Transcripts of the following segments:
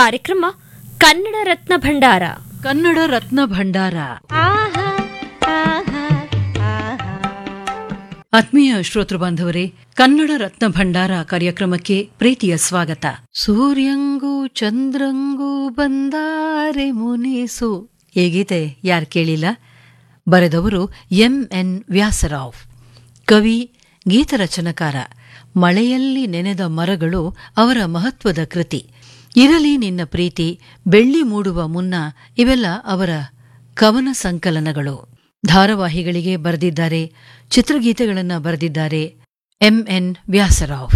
ಕಾರ್ಯಕ್ರಮ ಕನ್ನಡ ರತ್ನ ಭಂಡಾರ ಕನ್ನಡ ರತ್ನ ಭಂಡಾರ ಆತ್ಮೀಯ ಶ್ರೋತೃ ಬಾಂಧವರೇ ಕನ್ನಡ ರತ್ನ ಭಂಡಾರ ಕಾರ್ಯಕ್ರಮಕ್ಕೆ ಪ್ರೀತಿಯ ಸ್ವಾಗತ ಸೂರ್ಯಂಗೂ ಚಂದ್ರಂಗೂ ಬಂದಾರೆ ಮುನಿಸು ಈ ಗೀತೆ ಯಾರು ಕೇಳಿಲ್ಲ ಬರೆದವರು ಎಂ ಎನ್ ವ್ಯಾಸರಾವ್ ಕವಿ ಗೀತರಚನಕಾರ ಮಳೆಯಲ್ಲಿ ನೆನೆದ ಮರಗಳು ಅವರ ಮಹತ್ವದ ಕೃತಿ ಇರಲಿ ನಿನ್ನ ಪ್ರೀತಿ ಬೆಳ್ಳಿ ಮೂಡುವ ಮುನ್ನ ಇವೆಲ್ಲ ಅವರ ಕವನ ಸಂಕಲನಗಳು ಧಾರಾವಾಹಿಗಳಿಗೆ ಬರೆದಿದ್ದಾರೆ ಚಿತ್ರಗೀತೆಗಳನ್ನು ಬರೆದಿದ್ದಾರೆ ಎಂಎನ್ ವ್ಯಾಸರಾವ್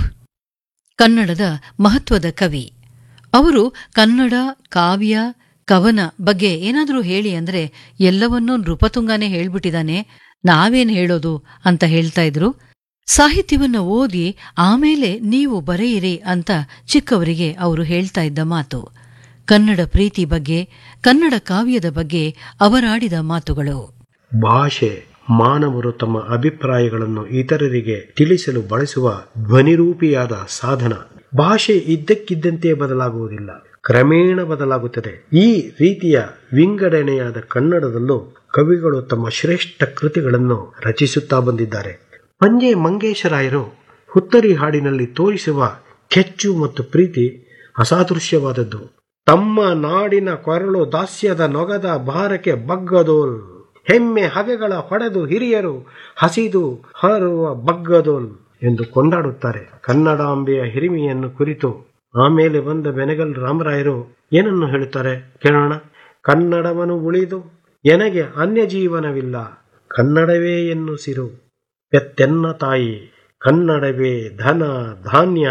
ಕನ್ನಡದ ಮಹತ್ವದ ಕವಿ ಅವರು ಕನ್ನಡ ಕಾವ್ಯ ಕವನ ಬಗ್ಗೆ ಏನಾದರೂ ಹೇಳಿ ಅಂದ್ರೆ ಎಲ್ಲವನ್ನೂ ನೃಪತುಂಗಾನೇ ಹೇಳ್ಬಿಟ್ಟಿದ್ದಾನೆ ನಾವೇನ್ ಹೇಳೋದು ಅಂತ ಹೇಳ್ತಾ ಇದ್ರು ಸಾಹಿತ್ಯವನ್ನ ಓದಿ ಆಮೇಲೆ ನೀವು ಬರೆಯಿರಿ ಅಂತ ಚಿಕ್ಕವರಿಗೆ ಅವರು ಹೇಳ್ತಾ ಇದ್ದ ಮಾತು ಕನ್ನಡ ಪ್ರೀತಿ ಬಗ್ಗೆ ಕನ್ನಡ ಕಾವ್ಯದ ಬಗ್ಗೆ ಅವರಾಡಿದ ಮಾತುಗಳು ಭಾಷೆ ಮಾನವರು ತಮ್ಮ ಅಭಿಪ್ರಾಯಗಳನ್ನು ಇತರರಿಗೆ ತಿಳಿಸಲು ಬಳಸುವ ಧ್ವನಿರೂಪಿಯಾದ ಸಾಧನ ಭಾಷೆ ಇದ್ದಕ್ಕಿದ್ದಂತೆ ಬದಲಾಗುವುದಿಲ್ಲ ಕ್ರಮೇಣ ಬದಲಾಗುತ್ತದೆ ಈ ರೀತಿಯ ವಿಂಗಡಣೆಯಾದ ಕನ್ನಡದಲ್ಲೂ ಕವಿಗಳು ತಮ್ಮ ಶ್ರೇಷ್ಠ ಕೃತಿಗಳನ್ನು ರಚಿಸುತ್ತಾ ಬಂದಿದ್ದಾರೆ ಪಂಜೆ ಮಂಗೇಶರಾಯರು ಹುತ್ತರಿ ಹಾಡಿನಲ್ಲಿ ತೋರಿಸುವ ಕೆಚ್ಚು ಮತ್ತು ಪ್ರೀತಿ ಅಸಾದೃಶ್ಯವಾದದ್ದು ತಮ್ಮ ನಾಡಿನ ಕೊರಳು ದಾಸ್ಯದ ನೊಗದ ಭಾರಕ್ಕೆ ಬಗ್ಗದೋಲ್ ಹೆಮ್ಮೆ ಹಗೆಗಳ ಹೊಡೆದು ಹಿರಿಯರು ಹಸಿದು ಹಾರುವ ಬಗ್ಗದೋಲ್ ಎಂದು ಕೊಂಡಾಡುತ್ತಾರೆ ಕನ್ನಡಾಂಬೆಯ ಹಿರಿಮೆಯನ್ನು ಕುರಿತು ಆಮೇಲೆ ಬಂದ ಬೆನಗಲ್ ರಾಮರಾಯರು ಏನನ್ನು ಹೇಳುತ್ತಾರೆ ಕೇಳೋಣ ಕನ್ನಡವನು ಉಳಿದು ಎನಗೆ ಅನ್ಯ ಜೀವನವಿಲ್ಲ ಕನ್ನಡವೇ ಎನ್ನುಸಿರು ಪೆತ್ತೆನ್ನ ತಾಯಿ ಕನ್ನಡವೇ ಧನ ಧಾನ್ಯ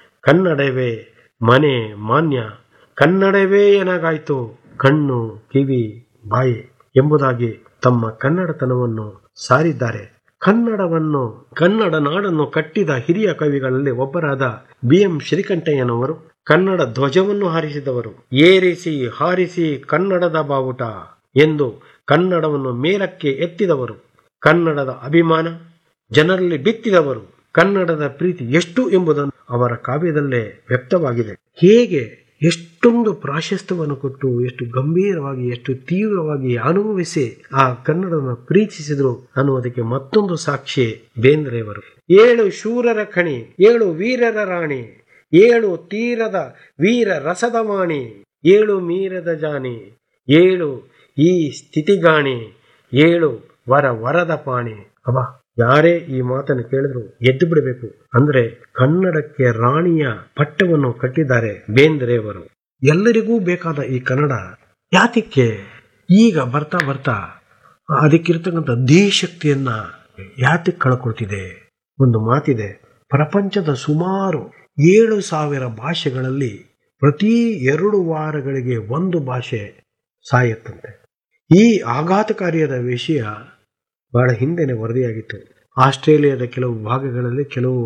ಕನ್ನಡವೇ ಮನೆ ಮಾನ್ಯ ಕನ್ನಡವೇ ಎನಗಾಯ್ತು ಕಣ್ಣು ಕಿವಿ ಬಾಯಿ ಎಂಬುದಾಗಿ ತಮ್ಮ ಕನ್ನಡತನವನ್ನು ಸಾರಿದ್ದಾರೆ ಕನ್ನಡವನ್ನು ಕನ್ನಡ ನಾಡನ್ನು ಕಟ್ಟಿದ ಹಿರಿಯ ಕವಿಗಳಲ್ಲಿ ಒಬ್ಬರಾದ ಬಿ ಎಂ ಶ್ರೀಕಂಠಯ್ಯನವರು ಕನ್ನಡ ಧ್ವಜವನ್ನು ಹಾರಿಸಿದವರು ಏರಿಸಿ ಹಾರಿಸಿ ಕನ್ನಡದ ಬಾವುಟ ಎಂದು ಕನ್ನಡವನ್ನು ಮೇಲಕ್ಕೆ ಎತ್ತಿದವರು ಕನ್ನಡದ ಅಭಿಮಾನ ಜನರಲ್ಲಿ ಬಿತ್ತಿದವರು ಕನ್ನಡದ ಪ್ರೀತಿ ಎಷ್ಟು ಎಂಬುದನ್ನು ಅವರ ಕಾವ್ಯದಲ್ಲೇ ವ್ಯಕ್ತವಾಗಿದೆ ಹೇಗೆ ಎಷ್ಟೊಂದು ಪ್ರಾಶಸ್ತ್ಯವನ್ನು ಕೊಟ್ಟು ಎಷ್ಟು ಗಂಭೀರವಾಗಿ ಎಷ್ಟು ತೀವ್ರವಾಗಿ ಅನುಭವಿಸಿ ಆ ಕನ್ನಡವನ್ನು ಪ್ರೀತಿಸಿದರು ಅನ್ನುವುದಕ್ಕೆ ಮತ್ತೊಂದು ಸಾಕ್ಷಿ ಬೇಂದ್ರೆಯವರು ಏಳು ಶೂರರ ಖಣಿ ಏಳು ವೀರರ ರಾಣಿ ಏಳು ತೀರದ ವೀರ ರಸದ ಮಾಣಿ ಏಳು ಮೀರದ ಜಾನಿ ಏಳು ಈ ಸ್ಥಿತಿಗಾಣಿ ಏಳು ವರ ವರದ ಪಾಣಿ ಅಬ್ಬ ಯಾರೇ ಈ ಮಾತನ್ನು ಕೇಳಿದ್ರು ಎದ್ದು ಬಿಡಬೇಕು ಅಂದ್ರೆ ಕನ್ನಡಕ್ಕೆ ರಾಣಿಯ ಪಟ್ಟವನ್ನು ಕಟ್ಟಿದ್ದಾರೆ ಬೇಂದ್ರೆಯವರು ಎಲ್ಲರಿಗೂ ಬೇಕಾದ ಈ ಕನ್ನಡ ಯಾತಕ್ಕೆ ಈಗ ಬರ್ತಾ ಬರ್ತಾ ಅದಕ್ಕಿರ್ತಕ್ಕಂಥ ದೇಶಕ್ತಿಯನ್ನ ಯಾತಕ್ಕೆ ಕಳ್ಕೊಳ್ತಿದೆ ಒಂದು ಮಾತಿದೆ ಪ್ರಪಂಚದ ಸುಮಾರು ಏಳು ಸಾವಿರ ಭಾಷೆಗಳಲ್ಲಿ ಪ್ರತಿ ಎರಡು ವಾರಗಳಿಗೆ ಒಂದು ಭಾಷೆ ಸಾಯತ್ತಂತೆ ಈ ಆಘಾತಕಾರಿಯಾದ ವಿಷಯ ಬಹಳ ಹಿಂದೆನೆ ವರದಿಯಾಗಿತ್ತು ಆಸ್ಟ್ರೇಲಿಯಾದ ಕೆಲವು ಭಾಗಗಳಲ್ಲಿ ಕೆಲವು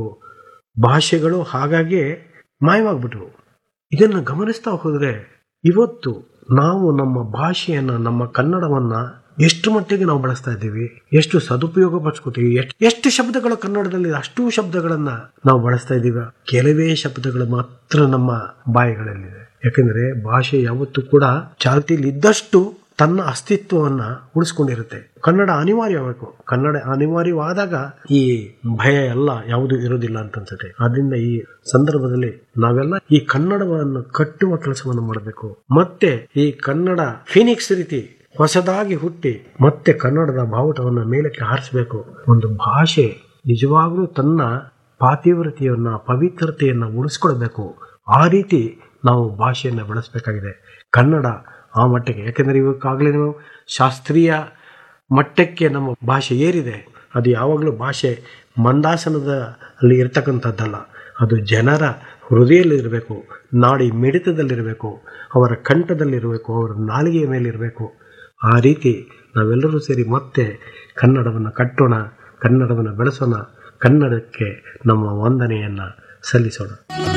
ಭಾಷೆಗಳು ಹಾಗಾಗಿ ಮಾಯವಾಗ್ಬಿಟ್ವು ಇದನ್ನು ಗಮನಿಸ್ತಾ ಹೋದರೆ ಇವತ್ತು ನಾವು ನಮ್ಮ ಭಾಷೆಯನ್ನ ನಮ್ಮ ಕನ್ನಡವನ್ನ ಎಷ್ಟು ಮಟ್ಟಿಗೆ ನಾವು ಬಳಸ್ತಾ ಇದ್ದೀವಿ ಎಷ್ಟು ಸದುಪಯೋಗ ಪಡಿಸ್ಕೋತೀವಿ ಎಷ್ಟು ಎಷ್ಟು ಶಬ್ದಗಳು ಕನ್ನಡದಲ್ಲಿ ಅಷ್ಟು ಶಬ್ದಗಳನ್ನ ನಾವು ಬಳಸ್ತಾ ಇದ್ದೀವಿ ಕೆಲವೇ ಶಬ್ದಗಳು ಮಾತ್ರ ನಮ್ಮ ಬಾಯಿಗಳಲ್ಲಿದೆ ಯಾಕಂದ್ರೆ ಭಾಷೆ ಯಾವತ್ತೂ ಕೂಡ ಚಾಲ್ತಿಯಲ್ಲಿ ಇದ್ದಷ್ಟು ತನ್ನ ಅಸ್ತಿತ್ವವನ್ನ ಉಳಿಸ್ಕೊಂಡಿರುತ್ತೆ ಕನ್ನಡ ಅನಿವಾರ್ಯಬೇಕು ಕನ್ನಡ ಅನಿವಾರ್ಯವಾದಾಗ ಈ ಭಯ ಎಲ್ಲ ಯಾವುದು ಇರೋದಿಲ್ಲ ಅಂತ ಅನ್ಸುತ್ತೆ ಆದ್ರಿಂದ ಈ ಸಂದರ್ಭದಲ್ಲಿ ನಾವೆಲ್ಲ ಈ ಕನ್ನಡವನ್ನು ಕಟ್ಟುವ ಕೆಲಸವನ್ನು ಮಾಡಬೇಕು ಮತ್ತೆ ಈ ಕನ್ನಡ ಫಿನಿಕ್ಸ್ ರೀತಿ ಹೊಸದಾಗಿ ಹುಟ್ಟಿ ಮತ್ತೆ ಕನ್ನಡದ ಬಾವುಟವನ್ನು ಮೇಲಕ್ಕೆ ಹಾರಿಸಬೇಕು ಒಂದು ಭಾಷೆ ನಿಜವಾಗ್ಲೂ ತನ್ನ ಪಾತಿವ್ರತೆಯನ್ನ ಪವಿತ್ರತೆಯನ್ನ ಉಳಿಸ್ಕೊಳ್ಬೇಕು ಆ ರೀತಿ ನಾವು ಭಾಷೆಯನ್ನು ಬೆಳೆಸಬೇಕಾಗಿದೆ ಕನ್ನಡ ಆ ಮಟ್ಟಕ್ಕೆ ಯಾಕೆಂದರೆ ಇವಕ್ಕಾಗಲೇ ನಾವು ಶಾಸ್ತ್ರೀಯ ಮಟ್ಟಕ್ಕೆ ನಮ್ಮ ಭಾಷೆ ಏರಿದೆ ಅದು ಯಾವಾಗಲೂ ಭಾಷೆ ಮಂದಾಸನದ ಅಲ್ಲಿ ಇರ್ತಕ್ಕಂಥದ್ದಲ್ಲ ಅದು ಜನರ ಹೃದಯದಲ್ಲಿರಬೇಕು ನಾಡಿ ಮಿಡಿತದಲ್ಲಿರಬೇಕು ಅವರ ಕಂಠದಲ್ಲಿರಬೇಕು ಅವರ ನಾಲಿಗೆಯ ಮೇಲಿರಬೇಕು ಆ ರೀತಿ ನಾವೆಲ್ಲರೂ ಸೇರಿ ಮತ್ತೆ ಕನ್ನಡವನ್ನು ಕಟ್ಟೋಣ ಕನ್ನಡವನ್ನು ಬೆಳೆಸೋಣ ಕನ್ನಡಕ್ಕೆ ನಮ್ಮ ವಂದನೆಯನ್ನು ಸಲ್ಲಿಸೋಣ